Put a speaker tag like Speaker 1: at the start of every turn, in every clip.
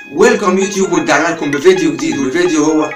Speaker 1: ويلكم يوتيوب ورجعنا لكم بفيديو جديد والفيديو هو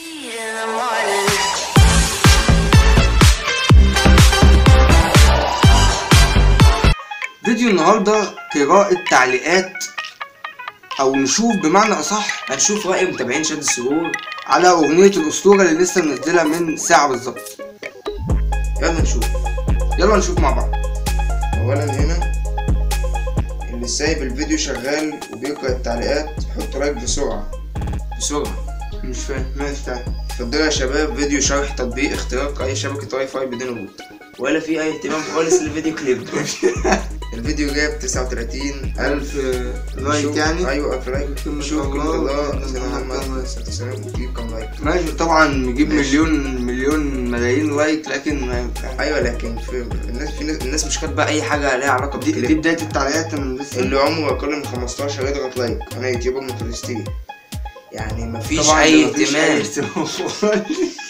Speaker 1: فيديو النهارده قراءة تعليقات او نشوف بمعنى اصح
Speaker 2: هنشوف رأي متابعين شد السرور
Speaker 1: على اغنية الاسطورة اللي لسه منزلها من ساعة بالظبط
Speaker 2: يلا نشوف
Speaker 1: يلا نشوف مع بعض
Speaker 2: اولا هنا اللي سايب الفيديو شغال وبيقرأ التعليقات حط لايك بسرعة بسرعة
Speaker 1: مش فاهم ماشي تعالى
Speaker 2: اتفضلوا يا شباب فيديو شرح تطبيق اختراق اي شبكة واي فاي بدون روت ولا في اي اهتمام خالص للفيديو كليب الفيديو جاب 39
Speaker 1: ألف
Speaker 2: ألف
Speaker 1: لايك يعني
Speaker 2: ايوه ألف لايك
Speaker 1: كلمة
Speaker 2: شوف كلمة
Speaker 1: الله،
Speaker 2: الله سيدنا
Speaker 1: كلمة
Speaker 2: محمد
Speaker 1: الله.
Speaker 2: صلى الله عليه وسلم وتجيب كام لايك
Speaker 1: ماشي طبعا نجيب
Speaker 2: ماشي.
Speaker 1: مليون مليون ملايين لايك لكن ما ينفعش
Speaker 2: ايوه لكن في الناس في ناس الناس مش كاتبه اي حاجه ليها علاقه
Speaker 1: دي, دي
Speaker 2: بالكليب
Speaker 1: بداية التعليقات انا لسه
Speaker 2: اللي عمره اقل من 15 يضغط لايك انا يوتيوبر من فلسطين يعني مفيش
Speaker 1: طبعاً
Speaker 2: اي
Speaker 1: ده مفيش أي
Speaker 2: اهتمام
Speaker 1: اهتمام.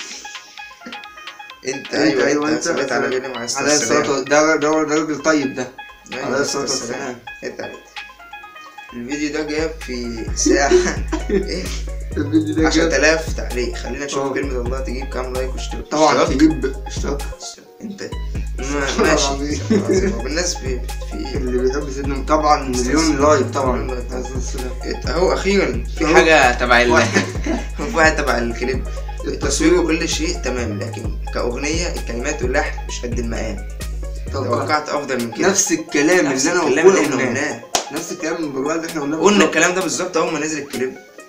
Speaker 2: انت ايوه
Speaker 1: أيوة،
Speaker 2: انت
Speaker 1: أنت.
Speaker 2: صليت على النبي عليه
Speaker 1: عليه
Speaker 2: الصلاه
Speaker 1: الصلاة
Speaker 2: والسلام
Speaker 1: والسلام ده ده ده راجل طيب ده
Speaker 2: أيوة،
Speaker 1: عليه الصلاة والسلام
Speaker 2: انت عليك الفيديو ده جاب في ساعة ايه
Speaker 1: الفيديو ده جاب
Speaker 2: 10000 تعليق خلينا
Speaker 1: اه.
Speaker 2: نشوف كلمة الله تجيب كام لايك واشتراك
Speaker 1: طبعا
Speaker 2: اشتراك؟
Speaker 1: تجيب اشتراك
Speaker 2: انت
Speaker 1: الله
Speaker 2: ماشي
Speaker 1: العظيم.
Speaker 2: العظيم. هو بالناس في في
Speaker 1: اللي بيحب سيدنا طبعا مليون لايك طبعا
Speaker 2: مليون لايك.
Speaker 1: عليه الصلاة والسلام.
Speaker 2: اهو اخيرا في
Speaker 1: اهو.
Speaker 2: حاجة تبع ال
Speaker 1: واحد.
Speaker 2: في واحد تبع الكليب التصوير وكل شيء تمام لكن كأغنية الكلمات واللحن مش قد المقام
Speaker 1: طبعا
Speaker 2: توقعت أفضل من كده
Speaker 1: نفس الكلام
Speaker 2: نفس
Speaker 1: اللي انا
Speaker 2: الكلام اللي احنا
Speaker 1: قلناه
Speaker 2: قلناه
Speaker 1: نفس الكلام بالوقت اللي احنا قلناه
Speaker 2: قلنا
Speaker 1: بالظبط.
Speaker 2: الكلام ده بالظبط أول ما نزل الكليب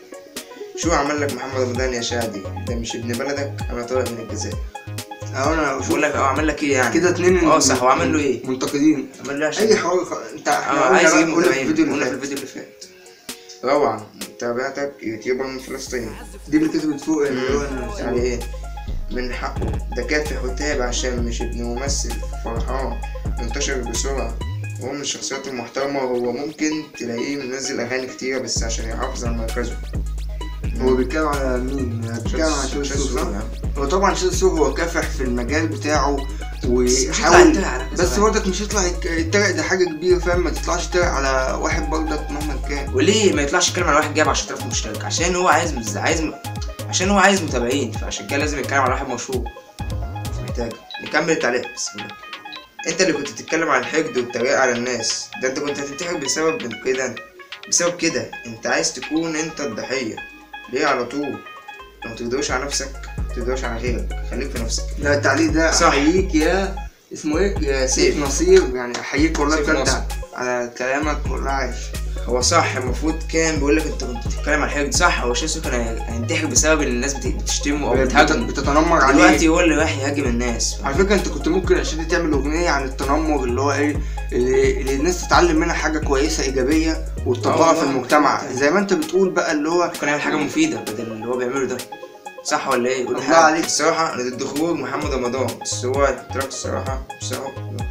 Speaker 2: شو عمل لك محمد رمضان يا شادي ده مش ابن بلدك أنا طالع من الجزائر
Speaker 1: اه انا
Speaker 2: بقول لك اه عمل لك ايه يعني
Speaker 1: كده اتنين
Speaker 2: اه صح هو عمل له ايه
Speaker 1: منتقدين
Speaker 2: عمل له عشان
Speaker 1: اي حوار خ- انت احنا
Speaker 2: اه
Speaker 1: قلنا
Speaker 2: عايز
Speaker 1: بقى-
Speaker 2: يجيب
Speaker 1: قلنا في
Speaker 2: متابعين
Speaker 1: الفيديو اللي
Speaker 2: قلنا في
Speaker 1: فات.
Speaker 2: الفيديو اللي فات روعة متابعتك يوتيوبر من فلسطين
Speaker 1: دي اللي كتبت فوق اللي هو انا
Speaker 2: يعني ايه من حقه ده كافح وتاب عشان مش ابن ممثل فرحان منتشر بسرعة وهو من الشخصيات المحترمة وهو ممكن تلاقيه منزل أغاني كتيرة بس عشان يحافظ على مركزه
Speaker 1: هو بيتكلم على مين؟ بيتكلم على شو
Speaker 2: شاذ
Speaker 1: صح؟
Speaker 2: يعني.
Speaker 1: هو طبعا شو السوق هو كافح في المجال بتاعه
Speaker 2: مش يطلع
Speaker 1: وحاول
Speaker 2: يتريق على كذا
Speaker 1: بس
Speaker 2: واحد.
Speaker 1: برضك مش يطلع يك- يتريق ده حاجة كبيرة فاهم ما تطلعش تتريق على واحد برضك مهما كان
Speaker 2: وليه ما يطلعش يتكلم على واحد جايب 10000 مشترك عشان هو عايز مز... عايز م... عشان هو عايز متابعين فعشان كده لازم يتكلم على واحد مشهور مش محتاج نكمل التعليق بس بقول لك. انت اللي كنت بتتكلم عن الحقد والتريقة على الناس ده انت كنت هتنتحر بسبب من كده بسبب كده انت عايز تكون انت الضحية ليه على طول لو متقدرش على نفسك متقدرش على غيرك خليك في نفسك
Speaker 1: لا التعليق ده
Speaker 2: صح.
Speaker 1: احييك يا اسمه ايه يا سيف
Speaker 2: سيف.
Speaker 1: نصير يعني احييك والله
Speaker 2: سيف
Speaker 1: بجد
Speaker 2: نصر.
Speaker 1: على كلامك والله عايش
Speaker 2: هو صح المفروض كان بيقول لك انت كنت بتتكلم عن الحقد صح هو شيسو كان هينتحر بسبب ان الناس بت- بتشتمه او
Speaker 1: بت-
Speaker 2: بتهاجمه
Speaker 1: بتتنمر عليه
Speaker 2: دلوقتي هو اللي رايح يهاجم الناس
Speaker 1: على فكره انت كنت ممكن عشان دي تعمل اغنيه عن التنمر اللي هو ايه اللي, اللي الناس تتعلم منها حاجه كويسه ايجابيه وتطبقها
Speaker 2: اه
Speaker 1: في
Speaker 2: والله.
Speaker 1: المجتمع زي ما انت بتقول بقى اللي هو
Speaker 2: كان يعمل حاجه مفيده بدل اللي هو بيعمله ده صح ولا ايه؟ قول
Speaker 1: الله
Speaker 2: حاجة.
Speaker 1: عليك.
Speaker 2: الصراحة أنا ضد خروج محمد رمضان بس هو التراك الصراحة بصراحة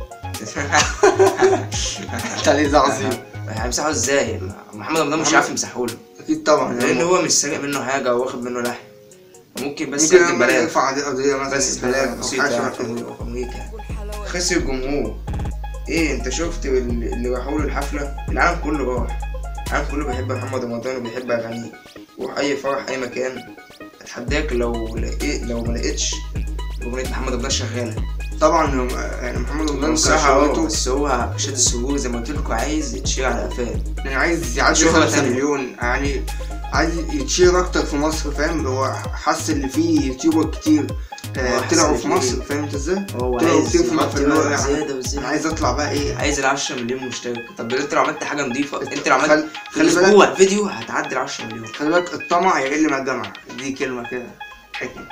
Speaker 1: التعليق ده عظيم
Speaker 2: هيمسحه ازاي؟ محمد رمضان مش
Speaker 1: محمد-
Speaker 2: عارف يمسحه له
Speaker 1: اكيد طبعا
Speaker 2: لأن هو مش سارق منه حاجة أو واخد منه لحم ممكن بس
Speaker 1: ممكن
Speaker 2: يكتب
Speaker 1: لما
Speaker 2: بلاغ
Speaker 1: يرفع عليه قضيه مثلا
Speaker 2: بس
Speaker 1: بلاغ
Speaker 2: بلاغ
Speaker 1: او
Speaker 2: بسيط
Speaker 1: حاجه
Speaker 2: يعني
Speaker 1: شبه كده.
Speaker 2: في أمريكا خسر الجمهور ايه انت شفت اللي اللي راحوا له الحفلة العالم كله راح العالم كله بيحب محمد رمضان وبيحب أغانيه روح أي فرح أي مكان أتحداك لو لقيت لو ما لقيتش أغنية محمد رمضان شغالة
Speaker 1: طبعا هم- يعني محمد رمضان
Speaker 2: بصراحة اه
Speaker 1: كشغلته
Speaker 2: بس هو شاد السرور زي ما قلت لكم عايز يتشير على قفاه
Speaker 1: يعني عايز يعدي
Speaker 2: شهرة
Speaker 1: 5
Speaker 2: تانية.
Speaker 1: مليون يعني عايز يتشير اكتر في مصر فاهم هو حس ان في يوتيوبر كتير آه،
Speaker 2: هو حس
Speaker 1: طلعوا
Speaker 2: إن
Speaker 1: في
Speaker 2: في-
Speaker 1: مصر فاهم انت ازاي؟
Speaker 2: هو
Speaker 1: طلعوا
Speaker 2: عايز
Speaker 1: كتير في مصر
Speaker 2: يغطي
Speaker 1: اللي هو
Speaker 2: بقى
Speaker 1: يعني
Speaker 2: زيادة
Speaker 1: انا
Speaker 2: وزيادة
Speaker 1: عايز اطلع بقى ايه
Speaker 2: عايز ال 10 مليون مشترك طب انت لو عملت حاجة نظيفة انت لو عملت
Speaker 1: خل-
Speaker 2: في
Speaker 1: خلي بالك
Speaker 2: اسبوع فيديو هتعدي ال 10 مليون
Speaker 1: خلي بالك الطمع يقل مع الجمع دي كلمة كده حكمة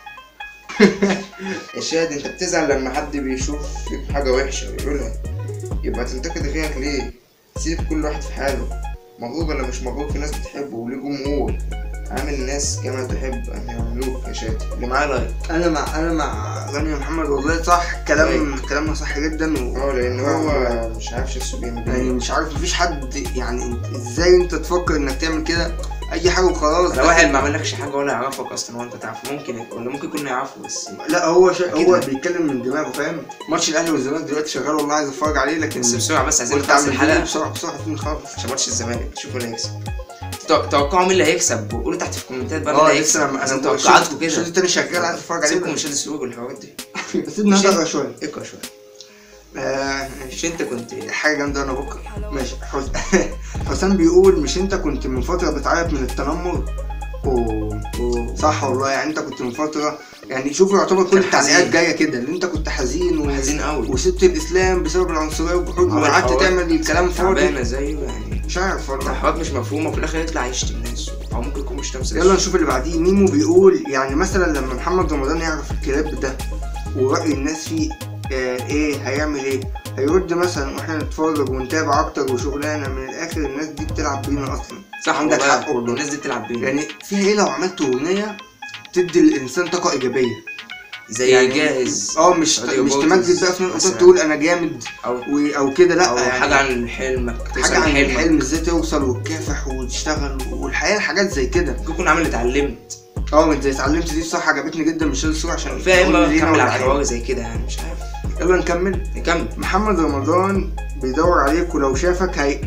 Speaker 2: يا شاد انت بتزعل لما حد بيشوف فيك حاجة وحشة ويقولها يبقى تنتقد غيرك ليه؟ سيب كل واحد في حاله مغرور ولا مش مغرور في ناس بتحبه وليه جمهور عامل الناس كما تحب ان يعملوك يا شادي اللي معاه لايك
Speaker 1: انا مع انا مع غني محمد والله صح كلام كلامنا صح جدا و...
Speaker 2: اه لان هو مش عارف شو بيعمل
Speaker 1: يعني
Speaker 2: ايه
Speaker 1: مش عارف مفيش حد يعني انت- ازاي انت تفكر انك تعمل كده اي حاجه وخلاص
Speaker 2: لو واحد ما عملكش حاجة ولا يعرفك اصلا وانت تعرفه ممكن يك- ولا ممكن يكون يعرفه بس
Speaker 1: لا هو شا...
Speaker 2: أكيد
Speaker 1: هو
Speaker 2: يعني.
Speaker 1: بيتكلم من دماغه فاهم ماتش الاهلي والزمالك دلوقتي شغال والله عايز اتفرج عليه لكن
Speaker 2: بس بسرعة بس عايزين
Speaker 1: قلت
Speaker 2: نخلص
Speaker 1: اعمل
Speaker 2: الحلقة
Speaker 1: بسرعه بسرعه عشان نخلص
Speaker 2: عشان ماتش الزمالك شوفوا اللي هيكسب تو- توقعوا مين اللي هيكسب وقولوا تحت في الكومنتات بقى مين
Speaker 1: اه
Speaker 2: اللي
Speaker 1: لسه
Speaker 2: هيكسب
Speaker 1: لما
Speaker 2: عشان
Speaker 1: انا
Speaker 2: توقعاتكم
Speaker 1: الشوط
Speaker 2: كده
Speaker 1: التاني شغال عايز اتفرج
Speaker 2: سيبكم من
Speaker 1: عليه
Speaker 2: شاد السوق والحوارات دي
Speaker 1: سيبنا
Speaker 2: مش-
Speaker 1: نقرا شويه
Speaker 2: اقرا شويه
Speaker 1: آه،
Speaker 2: مش انت كنت
Speaker 1: حاجه جامده انا بكره ماشي حس- حسام بيقول مش انت كنت من فتره بتعيط من التنمر اوه
Speaker 2: و-
Speaker 1: صح والله يعني انت كنت من فتره يعني شوفوا يعتبر كل
Speaker 2: كان
Speaker 1: التعليقات
Speaker 2: حزين.
Speaker 1: جايه كده ان انت كنت حزين و...
Speaker 2: حزين قوي
Speaker 1: وسبت الاسلام بسبب العنصريه والجحود
Speaker 2: عمل
Speaker 1: وقعدت
Speaker 2: حوارات
Speaker 1: تعمل الكلام فاضي
Speaker 2: تعبانه زيه يعني
Speaker 1: مش عارف والله
Speaker 2: حوارات مش مفهومه وفي الاخر يطلع يشتم ناس او ممكن يكون مش تمثيل
Speaker 1: يلا نشوف اللي بعديه ميمو بيقول يعني مثلا لما محمد رمضان يعرف الكلاب ده ورأي الناس فيه آه ايه هيعمل ايه هيرد مثلا واحنا نتفرج ونتابع اكتر وشغلانه من الاخر الناس دي بتلعب بينا اصلا
Speaker 2: صح
Speaker 1: عندك
Speaker 2: والله.
Speaker 1: حق والله.
Speaker 2: الناس دي بتلعب بينا
Speaker 1: يعني فيها ايه لو عملت اغنيه تدي الانسان طاقه ايجابيه
Speaker 2: زي
Speaker 1: يعني
Speaker 2: جاهز
Speaker 1: اه مش
Speaker 2: راديو
Speaker 1: مش
Speaker 2: بوتس
Speaker 1: تمجد بقى في نفس
Speaker 2: مثلاً.
Speaker 1: الوقت تقول انا جامد
Speaker 2: او
Speaker 1: و- او كده لا
Speaker 2: او
Speaker 1: يعني
Speaker 2: حاجه عن حلمك توصل
Speaker 1: حاجه عن
Speaker 2: لحلمك.
Speaker 1: الحلم ازاي توصل وتكافح وتشتغل والحياه حاجات زي كده
Speaker 2: ممكن يكون عامل اتعلمت
Speaker 1: اه انت اتعلمت دي صح عجبتني جدا مش الصوره عشان
Speaker 2: فيها
Speaker 1: نقول
Speaker 2: اما
Speaker 1: لينا
Speaker 2: نكمل على
Speaker 1: ولعيب.
Speaker 2: الحوار زي كده يعني مش عارف
Speaker 1: يلا نكمل
Speaker 2: نكمل
Speaker 1: محمد رمضان بيدور عليك ولو شافك هي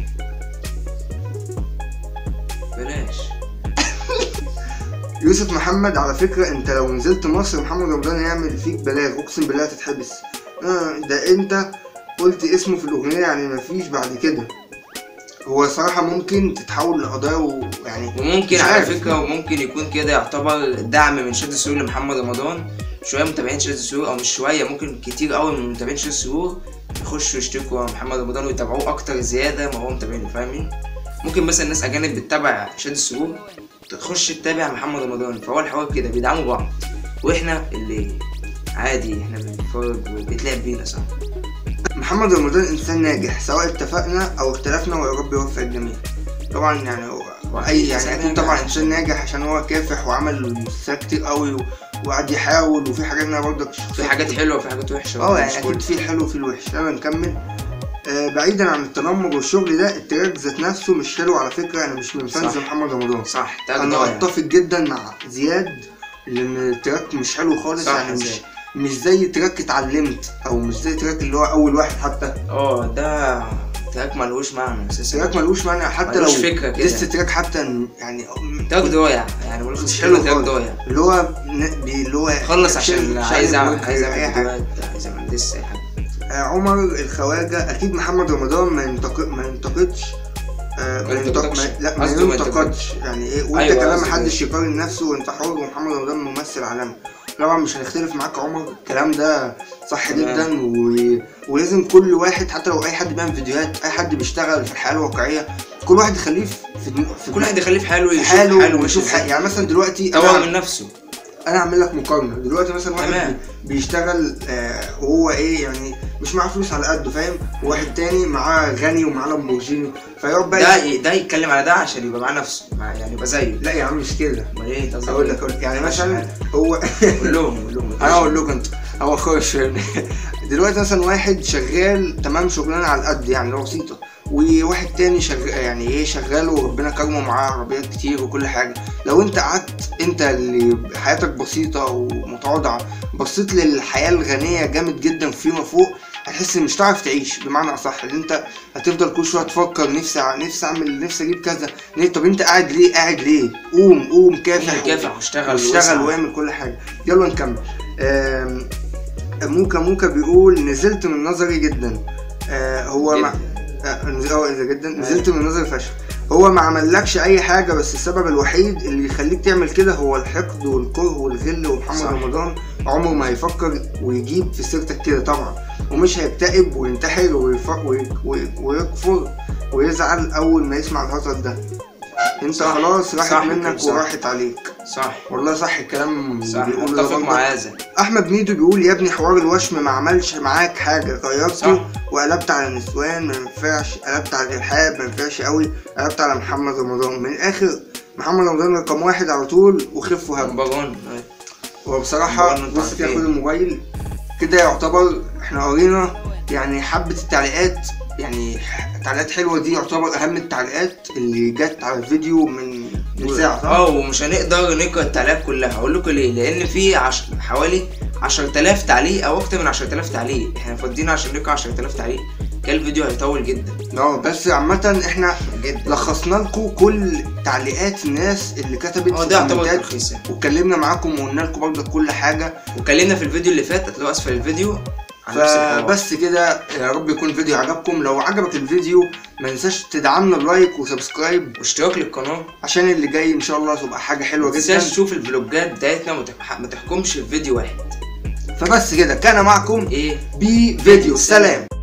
Speaker 2: بلاش
Speaker 1: يوسف محمد على فكرة انت لو نزلت مصر محمد رمضان هيعمل فيك بلاغ اقسم بالله هتتحبس آه ده انت قلت اسمه في الاغنية يعني مفيش بعد كده هو صراحة ممكن تتحول لقضايا ويعني
Speaker 2: وممكن
Speaker 1: مش
Speaker 2: على
Speaker 1: عارف.
Speaker 2: فكره وممكن يكون كده يعتبر دعم من شاد السرور لمحمد رمضان شويه متابعين شاد السرور او مش شويه ممكن كتير قوي من متابعين شاد السرور يخشوا يشتركوا مع محمد رمضان ويتابعوه اكتر زياده ما هو متابعينه فاهمين ممكن مثلا ناس اجانب بتتابع شاد السرور تخش تتابع محمد رمضان فهو الحوار كده بيدعموا بعض واحنا اللي عادي احنا بنتفرج وبيتلعب بينا صح
Speaker 1: محمد رمضان انسان ناجح سواء اتفقنا او اختلفنا ويا رب يوفق الجميع طبعا يعني هو اي يعني اكيد طبعا انسان ناجح عشان هو كافح وعمل مسلسلات كتير قوي و- وقعد يحاول وفي حاجات انا برضك
Speaker 2: في حاجات حلوه وفي حاجات وحشه
Speaker 1: اه
Speaker 2: مش
Speaker 1: يعني
Speaker 2: كل-
Speaker 1: اكيد في الحلو وفي الوحش يلا نكمل آه بعيدا عن التنمر والشغل ده التراك ذات نفسه مش حلو على فكره انا مش من فانز
Speaker 2: صح.
Speaker 1: محمد رمضان
Speaker 2: صح تاج
Speaker 1: انا
Speaker 2: ضايع
Speaker 1: اتفق جدا مع زياد لان التراك مش حلو خالص
Speaker 2: صح
Speaker 1: يعني مش
Speaker 2: زياد.
Speaker 1: مش زي تراك اتعلمت او مش زي تراك اللي هو اول واحد حتى
Speaker 2: اه ده تراك ملهوش معنى اساسا
Speaker 1: تراك ملوش معنى حتى لو
Speaker 2: ملوش فكرة كده.
Speaker 1: لسه تراك حتى يعني
Speaker 2: تراك ضايع يعني ملخص
Speaker 1: مش
Speaker 2: كلمة
Speaker 1: حلو
Speaker 2: تراك
Speaker 1: خالص.
Speaker 2: ضايع
Speaker 1: اللي هو ن- بي- اللي هو
Speaker 2: خلص عشان
Speaker 1: شايل-
Speaker 2: عايز
Speaker 1: شايل
Speaker 2: اعمل
Speaker 1: وجه
Speaker 2: عايز
Speaker 1: أي
Speaker 2: اعمل
Speaker 1: حاجة.
Speaker 2: فيديوهات عايز اعمل لسه اي حاجه
Speaker 1: آه، عمر الخواجة أكيد محمد رمضان ما ينتق... ما ينتقدش آه،
Speaker 2: ما
Speaker 1: ما ينتق...
Speaker 2: ينتقدش.
Speaker 1: ما... لا ما
Speaker 2: قصده ما
Speaker 1: ينتقدش يعني ايه وانت
Speaker 2: أيوة،
Speaker 1: كمان
Speaker 2: قصده
Speaker 1: محدش يقارن نفسه وانت حر ومحمد رمضان ممثل عالمي طبعا مش هنختلف معاك يا عمر الكلام ده صح
Speaker 2: تمام.
Speaker 1: جدا و... ولازم كل واحد حتى لو اي حد بيعمل فيديوهات اي حد بيشتغل في الحياه الواقعيه كل واحد يخليه في في, في
Speaker 2: كل واحد يخليه في حاله
Speaker 1: في
Speaker 2: يشوف
Speaker 1: حاله
Speaker 2: حاله
Speaker 1: ويشوف
Speaker 2: ماشي
Speaker 1: حاله
Speaker 2: ازاي.
Speaker 1: يعني مثلا دلوقتي
Speaker 2: يطور
Speaker 1: انا
Speaker 2: من نفسه
Speaker 1: انا هعمل لك مقارنه دلوقتي مثلا واحد
Speaker 2: تمام.
Speaker 1: بي- بيشتغل آه وهو ايه يعني مش معاه فلوس على قده فاهم وواحد تاني معاه غني ومعاه لامبورجيني فيقعد بقى
Speaker 2: ده
Speaker 1: يس-
Speaker 2: ي- ده يتكلم على ده عشان يبقى مع نفسه مع يعني يبقى زيه
Speaker 1: لا يا عم مش كده
Speaker 2: امال ايه انت قصدك
Speaker 1: اقول
Speaker 2: إيه؟
Speaker 1: لك أقول لك. يعني
Speaker 2: ماشي
Speaker 1: مثلا
Speaker 2: حالك.
Speaker 1: هو
Speaker 2: قول لهم قول لهم
Speaker 1: انا اقول لكم انت هو اخويا مش فاهمني دلوقتي مثلا واحد شغال تمام شغلانه على القد يعني بسيطه وواحد تاني شغال يعني ايه شغال وربنا كرمه معاه عربيات كتير وكل حاجه لو انت قعدت انت اللي حياتك بسيطه ومتواضعه بصيت للحياه الغنيه جامد جدا فيما فوق هتحس ان مش هتعرف تعيش بمعنى اصح ان انت هتفضل كل شويه تفكر نفسي أع- نفسي اعمل نفسي اجيب كذا ليه طب انت قاعد ليه قاعد ليه قوم قوم كافح
Speaker 2: كافح واشتغل
Speaker 1: اشتغل
Speaker 2: واسعى.
Speaker 1: واعمل كل حاجه يلا نكمل آم، موكا موكا بيقول نزلت من نظري جدا آه، هو
Speaker 2: جداً.
Speaker 1: مع آه، نز- اه اذا جدا نزلت من نظري فشخ هو ما عملكش اي حاجه بس السبب الوحيد اللي يخليك تعمل كده هو الحقد والكره والغل ومحمد
Speaker 2: صح.
Speaker 1: رمضان عمره ما هيفكر ويجيب في سيرتك كده طبعا ومش هيكتئب وينتحر ويف... وي... وي... ويكفر ويزعل اول ما يسمع الهطل ده انت
Speaker 2: صح.
Speaker 1: خلاص راحت
Speaker 2: صح
Speaker 1: منك
Speaker 2: كده، صح.
Speaker 1: وراحت عليك
Speaker 2: صح
Speaker 1: والله صح الكلام
Speaker 2: صح
Speaker 1: اللي بيقوله ده
Speaker 2: اتفق
Speaker 1: برضه.
Speaker 2: مع هذا
Speaker 1: احمد ميدو بيقول يا ابني حوار الوشم ما عملش معاك حاجه غيرته
Speaker 2: صح.
Speaker 1: وقلبت على النسوان ما ينفعش قلبت على الالحاد ما ينفعش قوي قلبت على محمد رمضان من الاخر محمد رمضان رقم واحد على طول وخف وهم
Speaker 2: بابون
Speaker 1: هو بصراحه
Speaker 2: رمضان انتوا
Speaker 1: بص كده خد
Speaker 2: عارفين.
Speaker 1: الموبايل كده يعتبر احنا قرينا يعني حبه التعليقات يعني التعليقات حلوه دي يعتبر اهم التعليقات اللي جت على الفيديو من من ساعه صح؟
Speaker 2: اه ومش هنقدر نقرا التعليقات كلها هقول لكم ليه لان في عش... حوالي 10000 تعليق او اكتر من 10000 تعليق احنا فاضيين عشان نقرا 10000 تعليق كان الفيديو هيطول جدا
Speaker 1: اه بس عامة احنا
Speaker 2: جدا
Speaker 1: لخصنا لكم كل تعليقات الناس اللي كتبت
Speaker 2: اه
Speaker 1: في
Speaker 2: ده يعتبر
Speaker 1: الكومنتات
Speaker 2: تلخيص يعني
Speaker 1: واتكلمنا معاكم وقلنا لكم برضه كل حاجة
Speaker 2: واتكلمنا في الفيديو اللي فات هتلاقوا اسفل الفيديو عن نفس الحوار.
Speaker 1: فبس كده يا رب يكون الفيديو عجبكم لو عجبك الفيديو ما تنساش تدعمنا بلايك وسبسكرايب
Speaker 2: واشتراك للقناه
Speaker 1: عشان اللي جاي ان شاء الله تبقى حاجة حلوة
Speaker 2: ما
Speaker 1: جدا
Speaker 2: تنساش تشوف الفلوجات بتاعتنا وما تح- ما تحكمش في فيديو واحد
Speaker 1: فبس كده كان معكم
Speaker 2: ايه
Speaker 1: بفيديو سلام